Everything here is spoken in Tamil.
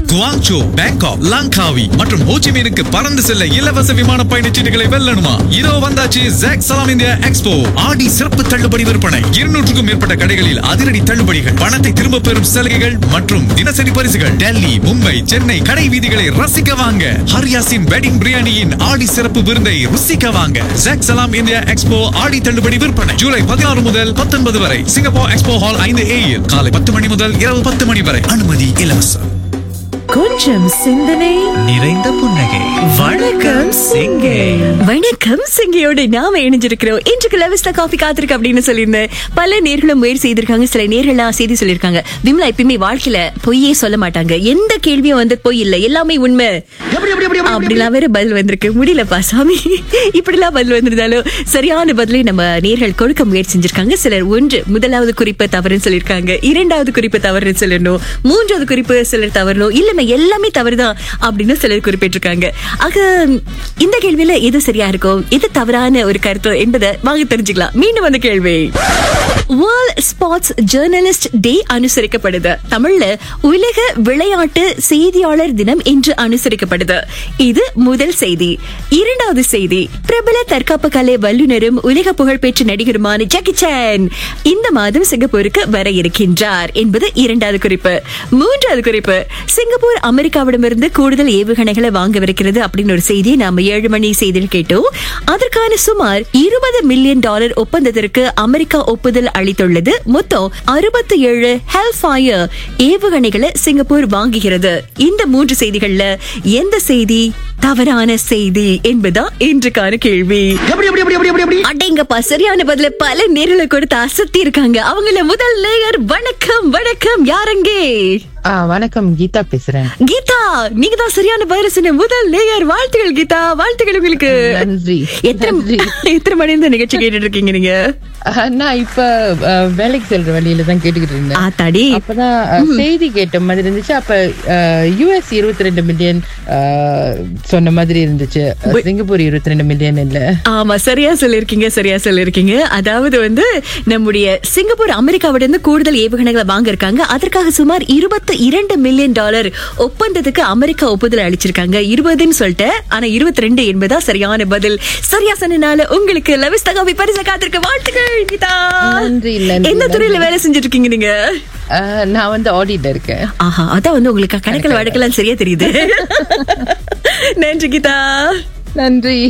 குவாங்சோ பேங்காக் லாங்காவி மற்றும் ஹோச்சிமீனுக்கு பறந்து செல்ல இலவச விமான பயணச்சீட்டுகளை வெல்லணுமா இதோ வந்தாச்சு ஜாக் சலாம் இந்தியா எக்ஸ்போ ஆடி சிறப்பு தள்ளுபடி விற்பனை இருநூற்றுக்கும் மேற்பட்ட கடைகளில் அதிரடி தள்ளுபடிகள் பணத்தை திரும்ப பெறும் சலுகைகள் மற்றும் தினசரி பரிசுகள் டெல்லி மும்பை சென்னை கடை வீதிகளை ரசிக்க வாங்க ஹரியாசின் வெட்டிங் பிரியாணியின் ஆடி சிறப்பு விருந்தை ருசிக்க வாங்க ஜாக் சலாம் இந்தியா எக்ஸ்போ ஆடி தள்ளுபடி விற்பனை ஜூலை பதினாறு முதல் பத்தொன்பது வரை சிங்கப்பூர் எக்ஸ்போ ஹால் ஐந்து ஏயில் காலை பத்து மணி முதல் இரவு பத்து மணி வரை அனுமதி இலவசம் கொஞ்சம் சிந்தனை நிறைந்த புன்னகை வணக்கம் சிங்கை வணக்கம் சிங்கையோட நாம இணைஞ்சிருக்கிறோம் இன்றைக்கு லெவஸ்ல காஃபி காத்திருக்கு அப்படின்னு சொல்லியிருந்தேன் பல நேர்களும் முயற்சி செய்திருக்காங்க சில நேர்கள்லாம் செய்தி சொல்லியிருக்காங்க விமலா எப்பயுமே வாழ்க்கையில பொய்யே சொல்ல மாட்டாங்க எந்த கேள்வியும் வந்து பொய் இல்ல எல்லாமே உண்மை அப்படிலாம் வேற பதில் வந்திருக்கு முடியலப்பா சாமி இப்படிலாம் பதில் வந்திருந்தாலும் சரியான பதிலை நம்ம நேர்கள் கொடுக்க முயற்சி செஞ்சிருக்காங்க சிலர் ஒன்று முதலாவது குறிப்பு தவறுன்னு சொல்லியிருக்காங்க இரண்டாவது குறிப்பு தவறுன்னு சொல்லணும் மூன்றாவது குறிப்பு சிலர் தவறணும் இல்லமே எல்லாமே தவறுதான் அப்படின்னு சிலர் குறிப்பிட்டிருக்காங்க ஆக இந்த கேள்வியில எது சரியா இருக்கும் எது தவறான ஒரு கருத்து என்பதை வாங்க தெரிஞ்சுக்கலாம் மீண்டும் அந்த கேள்வி வேர்ல்ட் ஸ்போர்ட்ஸ் ஜேர்னலிஸ்ட் டே அனுசரிக்கப்படுது தமிழ்ல உலக விளையாட்டு செய்தியாளர் தினம் இன்று அனுசரிக்கப்படுது இது முதல் செய்தி இரண்டாவது செய்தி பிரபல தற்காப்பு கலை வல்லுநரும் உலக புகழ்பெற்ற நடிகருமான ஜாக்கி சான் இந்த மாதம் சிங்கப்பூருக்கு வர இருக்கின்றார் என்பது இரண்டாவது குறிப்பு மூன்றாவது குறிப்பு சிங்கப்பூர் அமெரிக்காவிடமிருந்து கூடுதல் ஏவுகணைகளை வாங்கவிருக்கிறது அப்படின்னு ஒரு செய்தியை நாம ஏழு மணி செய்தியில் கேட்டோம் அதற்கான சுமார் இருபது மில்லியன் டாலர் ஒப்பந்தத்திற்கு அமெரிக்கா ஒப்புதல் அளித்துள்ளது மொத்தம் அறுபத்தி ஏழு ஹெல்ஃபயர் ஏவுகணைகளை சிங்கப்பூர் வாங்குகிறது இந்த மூன்று செய்திகள்ல எந்த செய்தி தவறான செய்தி என்பதா இன்றுக்கான கேள்வி அடேங்கப்பா சரியான பதில பல நேரில கொடுத்து அசத்தி இருக்காங்க அவங்கள முதல் லேயர் வணக்கம் வணக்கம் யாரங்கே ஆ வணக்கம் கீதா பேசுறேன் கீதா நீங்க தான் சரியான பதில் சொன்ன முதல் லேயர் வாழ்த்துகள் கீதா வாழ்த்துகள் உங்களுக்கு நன்றி எத்தனை நன்றி. எத்தனை மணி இந்த நிகழ்ச்சி கேட்டுட்டு இருக்கீங்க நீங்க ஆ, நான் இப்ப ஆ, வேலைக்கு செல்ற வழியில தான் கேட்டுக்கிட்டு இருந்தேன் ஆத்தாடி அப்பதான் ஆ, செய்தி கேட்ட மாதிரி இருந்துச்சு அப்ப யுஎஸ் இருபத்தி ரெண்டு மில்லியன் சொன்ன மாதிரி இருந்துச்சு சிங்கப்பூர் இருபத்தி ரெண்டு மில்லியன் இல்ல ஆமா சரியா சொல்லிருக்கீங்க சரியா சொல்லிருக்கீங்க அதாவது வந்து நம்முடைய சிங்கப்பூர் அமெரிக்காவிட இருந்து கூடுதல் ஏவுகணைகளை வாங்க இருக்காங்க அதற்காக சுமார் இருபத்தி இரண்டு மில்லியன் டாலர் ஒப்பந்தத்துக்கு அமெரிக்கா ஒப்புதல் அளிச்சிருக்காங்க இருபதுன்னு சொல்லிட்டு ஆனா இருபத்தி ரெண்டு என்பதா சரியான பதில் சரியா சொன்னனால உங்களுக்கு லவிஸ் தகாவி பரிசு காத்திருக்க வாழ்த்துக்கள் கீதா நன்றி, நன்றி, எந்த துறையில வேலை செஞ்சுட்டு இருக்கீங்க நீங்க ஆ, நான் வந்து ஆடிட்ல இருக்கேன் ஆஹா அதான் வந்து உங்களுக்கு கணக்கில் வழக்கெல்லாம் சரியா தெரியுது நன்றி கீதா நன்றி